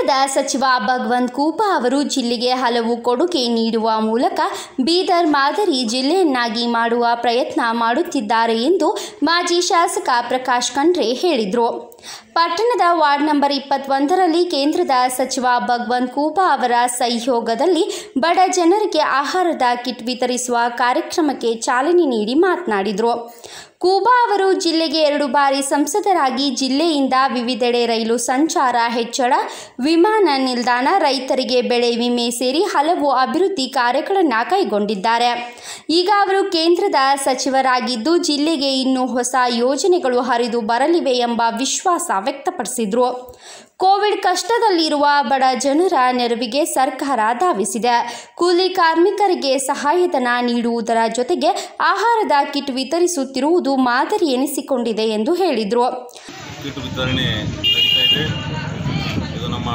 ಕೇಂದ್ರದ ಸಚಿವ ಭಗವಂತ್ ಕೂಪಾ ಅವರು ಜಿಲ್ಲೆಗೆ ಹಲವು ಕೊಡುಗೆ ನೀಡುವ ಮೂಲಕ ಬೀದರ್ ಮಾದರಿ ಜಿಲ್ಲೆಯನ್ನಾಗಿ ಮಾಡುವ ಪ್ರಯತ್ನ ಮಾಡುತ್ತಿದ್ದಾರೆ ಎಂದು ಮಾಜಿ ಶಾಸಕ ಪ್ರಕಾಶ್ ಖಂಡ್ರೆ ಹೇಳಿದರು ಪಟ್ಟಣದ ವಾರ್ಡ್ ನಂಬರ್ ಇಪ್ಪತ್ತೊಂದರಲ್ಲಿ ಕೇಂದ್ರದ ಸಚಿವ ಭಗವಂತ್ ಕೂಪಾ ಅವರ ಸಹಯೋಗದಲ್ಲಿ ಬಡ ಜನರಿಗೆ ಆಹಾರದ ಕಿಟ್ ವಿತರಿಸುವ ಕಾರ್ಯಕ್ರಮಕ್ಕೆ ಚಾಲನೆ ನೀಡಿ ಮಾತನಾಡಿದರು ಕೂಬಾ ಅವರು ಜಿಲ್ಲೆಗೆ ಎರಡು ಬಾರಿ ಸಂಸದರಾಗಿ ಜಿಲ್ಲೆಯಿಂದ ವಿವಿಧೆಡೆ ರೈಲು ಸಂಚಾರ ಹೆಚ್ಚಳ ವಿಮಾನ ನಿಲ್ದಾಣ ರೈತರಿಗೆ ಬೆಳೆ ವಿಮೆ ಸೇರಿ ಹಲವು ಅಭಿವೃದ್ಧಿ ಕಾರ್ಯಗಳನ್ನು ಕೈಗೊಂಡಿದ್ದಾರೆ ಈಗ ಅವರು ಕೇಂದ್ರದ ಸಚಿವರಾಗಿದ್ದು ಜಿಲ್ಲೆಗೆ ಇನ್ನೂ ಹೊಸ ಯೋಜನೆಗಳು ಹರಿದು ಬರಲಿವೆ ಎಂಬ ವಿಶ್ವಾಸ ವ್ಯಕ್ತಪಡಿಸಿದರು ಕೋವಿಡ್ ಕಷ್ಟದಲ್ಲಿರುವ ಬಡ ಜನರ ನೆರವಿಗೆ ಸರ್ಕಾರ ಧಾವಿಸಿದೆ ಕೂಲಿ ಕಾರ್ಮಿಕರಿಗೆ ಸಹಾಯಧನ ನೀಡುವುದರ ಜೊತೆಗೆ ಆಹಾರದ ಕಿಟ್ ವಿತರಿಸುತ್ತಿರುವುದು ಮಾದರಿ ಎನಿಸಿಕೊಂಡಿದೆ ಎಂದು ಹೇಳಿದರು ಕಿಟ್ ವಿತರಣೆ ನಡೀತಾ ಇದೆ ಇದು ನಮ್ಮ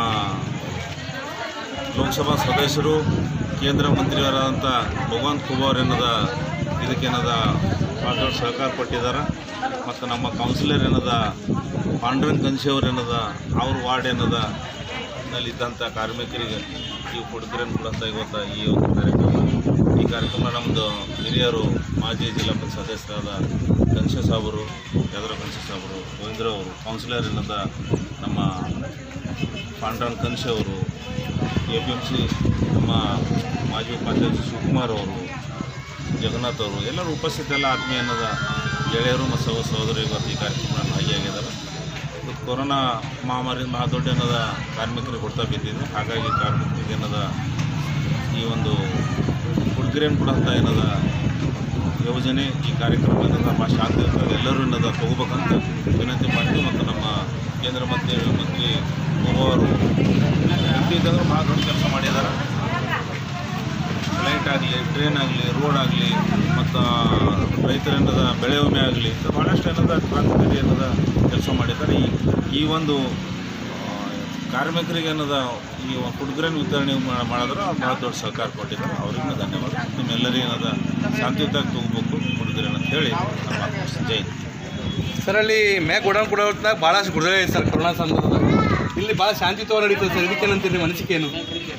ಲೋಕಸಭಾ ಸದಸ್ಯರು ಕೇಂದ್ರ ಮಂತ್ರಿಯವರಾದಂಥ ಭಗವಂತ್ ಖೂಬಾರ್ ಏನದ ಇದಕ್ಕೇನದ ಭಾಳ ದೊಡ್ಡ ಸಹಕಾರ ಕೊಟ್ಟಿದ್ದಾರೆ ಮತ್ತು ನಮ್ಮ ಕೌನ್ಸಿಲರ್ ಏನದ ಪಾಂಡುರಂಗ್ ಕನ್ಸಿಯವ್ರು ಏನದ ಅವ್ರ ವಾರ್ಡ್ ಏನದ ನಲ್ಲಿದ್ದಂಥ ಕಾರ್ಮಿಕರಿಗೆ ಈ ಕೊಡುಗೆಯನ್ನು ಕೊಡುವಂಥ ಇವತ್ತು ಈ ಒಂದು ಕಾರ್ಯಕ್ರಮ ಈ ಕಾರ್ಯಕ್ರಮ ನಮ್ಮದು ಹಿರಿಯರು ಮಾಜಿ ಜಿಲ್ಲಾ ಪಂಚಾಯತ್ ಸದಸ್ಯರಾದ ಕನ್ಶೆ ಸಾಬರು ಯಾದರ ಕನ್ಶೆ ಸಾಬರು ಗೋವಿಂದ್ರ ಅವರು ಕೌನ್ಸಿಲರ್ ಏನದ ನಮ್ಮ ಪಾಂಡುರಂಗ್ ಕನ್ಶೆ ಅವರು ಎ ಪಿ ಎಮ್ ಸಿ ನಮ್ಮ ಮಾಜಿ ಉಪಾಧ್ಯಕ್ಷ ಶಿವಕುಮಾರ್ ಅವರು ಜಗನ್ನಾಥ್ ಅವರು ಎಲ್ಲರೂ ಉಪಸ್ಥಿತೆಲ್ಲ ಆತ್ಮೀಯ ಅನ್ನೋದ ಗೆಳೆಯರು ಮತ್ತು ಸಹೋ ಸಹೋದರಿ ಇವತ್ತು ಈ ಕಾರ್ಯಕ್ರಮದಲ್ಲಿ ಭಾಗಿಯಾಗಿದ್ದಾರೆ ಇವತ್ತು ಕೊರೋನಾ ಮಹಾಮಾರಿಯಿಂದ ಮಹಾ ದೊಡ್ಡ ಏನದ ಕಾರ್ಮಿಕರಿಗೆ ಹೊಡ್ತಾ ಬಿದ್ದಿದೆ ಹಾಗಾಗಿ ಕಾರ್ಮಿಕರಿಗೆ ಏನದ ಈ ಒಂದು ಉಡುಗೊರೆಯನ್ನು ಕೊಡುವಂಥ ಏನದ ಯೋಜನೆ ಈ ಕಾರ್ಯಕ್ರಮ ಏನದ ಭಾಳ ಶಾಂತಿ ಇರ್ತದೆ ಎಲ್ಲರೂ ಏನದ ತಗೋಬೇಕಂತ ವಿನಂತಿ ಮಾಡ್ತೀವಿ ಮತ್ತು ನಮ್ಮ ಕೇಂದ್ರ ಮಂತ್ರಿ ಮಂತ್ರಿ ಅವರು ಇದ್ದಿದ್ದಂದ್ರೆ ಭಾಳ ದೊಡ್ಡ ಕೆಲಸ ಮಾಡಿದ್ದಾರೆ ಫ್ಲೈಟ್ ಆಗಲಿ ಟ್ರೈನ್ ಆಗಲಿ ರೋಡ್ ಆಗಲಿ ಮತ್ತು ರೈತರೇನದ ಬೆಳೆ ವಿಮೆ ಆಗಲಿ ಭಾಳಷ್ಟು ಏನದ ಕ್ರಾಂತಿಕಾರಿ ಏನದ ಕೆಲಸ ಮಾಡಿದ್ದಾರೆ ಈ ಈ ಒಂದು ಆ, ಕಾರ್ಮಿಕರಿಗೆ ಏನದ ಈ ಉಡುಗೊರೆನ ವಿತರಣೆ ಮಾ- ಮಾಡಿದ್ರೆ ಅವ್ರು ಭಾಳ ದೊಡ್ಡ ಸಹಕಾರ ಕೊಟ್ಟಿದ್ದಾರೆ ಅವ್ರಿಗೂ ಧನ್ಯವಾದ ನಿಮ್ಮೆಲ್ಲರಿಗೂ ಏನದ ಶಾಂತಿಯುತವಾಗಿ ತಗೋಬೇಕು ಉಡುಗೊರೆನ ಅಂತ ಹೇಳಿ ನಮ್ಮ ಮಾತು ಮುಗಿಸ್ತೀನಿ. ಜೈ ಹಿಂದ್. ಸರ್ ಅಲ್ಲಿ ಮ್ಯಾಕ್ ಓಡಾನ್ ಕೊಡೋದ್ನಾಗ ಭಾಳಷ್ಟು ಗುಡ್ರೆ ಐತೆ ಸರ್ ಕೊರೋನಾ ಸಂದರ್ಭದಾಗ ಇಲ್ಲಿ ಭಾಳ ಶಾಂತಿಯುತವಾಗಿ ನಡೀತದೆ ಸರ್ ಇದಕ್ಕೇನಂತೀರಿ ನಿಮ್ಮ ಅನಿಸಿಕೆ ಏನು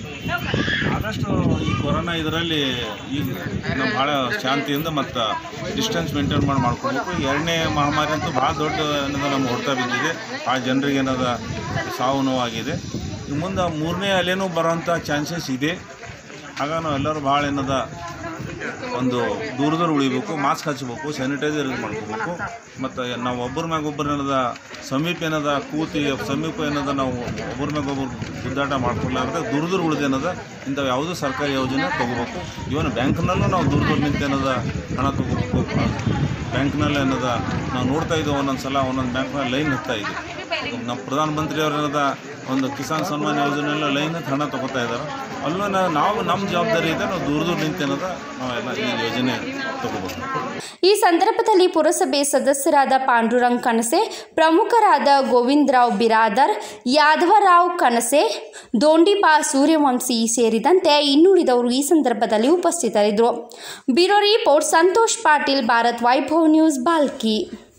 ಆದಷ್ಟು ಈ ಕೊರೋನಾ ಇದರಲ್ಲಿ ಈಗ ನಾವು ಭಾಳ ಶಾಂತಿಯಿಂದ ಮತ್ತು ಡಿಸ್ಟೆನ್ಸ್ ಮೇಂಟೈನ್ ಮಾಡಿ ಮಾಡ್ಕೊಬೇಕು ಎರಡನೇ ಮಹಾಮಾರಿ ಅಂತೂ ಭಾಳ ದೊಡ್ಡ ಏನದ ನಮ್ಮ ಹೊಡ್ತಾ ಬಿದ್ದಿದೆ ಭಾಳ ಜನರಿಗೆ ಏನದ ಸಾವು ನೋವಾಗಿದೆ ಇನ್ನು ಮುಂದೆ ಮೂರನೇ ಅಲೆನೂ ಬರೋಂಥ ಚಾನ್ಸಸ್ ಇದೆ ಆಗ ನಾವು ಎಲ್ಲರೂ ಭಾಳ ಏನದ ಒಂದು ದೂರ ದೂರ ಉಳಿಬೇಕು ಮಾಸ್ಕ್ ಹಚ್ಬೇಕು ಸ್ಯಾನಿಟೈಸರ್ ಯೂಸ್ ಮಾಡ್ಕೋಬೇಕು ಮತ್ತು ನಾವು ಒಬ್ಬರ ಮ್ಯಾಗ ಒಬ್ಬರು ಏನದ ಸಮೀಪ ಏನದ ಕೂತಿ ಸಮೀಪ ಏನದ ನಾವು ಒಬ್ಬರ ಮ್ಯಾಗ ಒಬ್ಬರು ಗುದ್ದಾಟ ಮಾಡ್ಕೊಳ್ಳಾರ್ದೆ ದೂರ ದೂರ ಉಳಿದು ಏನದ ಇಂಥವು ಯಾವುದೂ ಸರ್ಕಾರಿ ಯೋಜನೆ ತೊಗೋಬೇಕು ಇವನ್ ಬ್ಯಾಂಕ್ನಲ್ಲೂ ನಾವು ದೂರ ದೂರ ನಿಂತು ಏನದ ಹಣ ತೊಗೋಬೇಕು ಬ್ಯಾಂಕ್ನಲ್ಲಿ ಏನದ ನಾವು ನೋಡ್ತಾ ಇದ್ದೀವಿ ಒಂದೊಂದು ಸಲ ಒಂದೊಂದು ಬ್ಯಾಂಕ್ನಲ್ಲಿ ಲೈನ್ ಹತ್ತಾ ಇದೆ ನಮ್ಮ ಪ್ರಧಾನಮಂತ್ರಿಯವ್ರು ಏನದ ಒಂದು ಕಿಸಾನ್ ಸನ್ಮಾನ್ ಯೋಜನೆಯಲ್ಲ ಲೈನ್ ಹತ್ತಿ ಹಣ ತೊಗೋತಾ ಇದ್ದಾರೆ ಅಲ್ಲೂ ನಾ- ನಾವು ನಮ್ಮ ಜವಾಬ್ದಾರಿ ಇದೆ ನಾವು ದೂರ ದೂರ ನಿಂತೇನದ ನಾವೆಲ್ಲ ಈ ಯೋಜನೆ ತೊಗೋಬೇಕು ಈ ಸಂದರ್ಭದಲ್ಲಿ ಪುರಸಭೆ ಸದಸ್ಯರಾದ ಪಾಂಡುರಂಗ್ ಕನಸೆ ಪ್ರಮುಖರಾದ ಗೋವಿಂದರಾವ್ ಬಿರಾದರ್ ಯಾದವರಾವ್ ಕನಸೆ ದೋಂಡಿಬಾ ಸೂರ್ಯವಂಶಿ ಸೇರಿದಂತೆ ಇನ್ನುಳಿದವರು ಈ ಸಂದರ್ಭದಲ್ಲಿ ಉಪಸ್ಥಿತರಿದ್ದರು bureau report Santosh Patil Bharat Vaibhav news Balki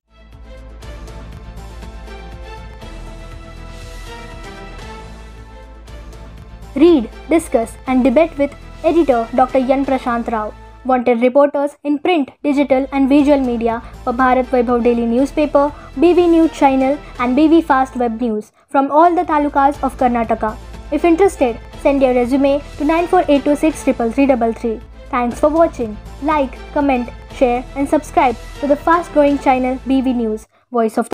Read, discuss, and debate with editor Dr. Yan Prashant Rao. Wanted reporters in print, digital, and visual media for Bharat Vaibhav Daily Newspaper, BV News Channel, and BV Fast Web News from all the talukas of Karnataka. If interested, send your resume to 94826 Thanks for watching. Like, comment, share, and subscribe to the fast growing channel BV News, Voice of